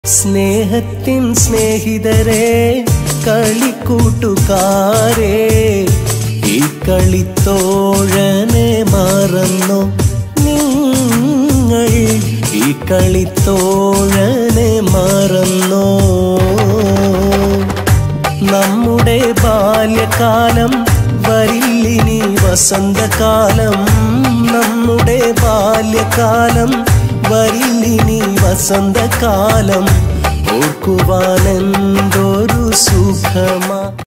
സ്നേഹത്തിൻ സ്നേഹിതരെ കളിക്കൂട്ടുകാരെ ഈ കളിത്തോഴനെ മറന്നു നിങ്ങൾ ഈ കളിത്തോഴനെ മറന്നോ നമ്മുടെ ബാല്യകാലം വരില്ലിനി വസന്തകാലം നമ്മുടെ ബാല്യകാലം വരില്ലിനി വസന്തകാലം ഓർക്കുവാനെന്തൊരു സുഖമാ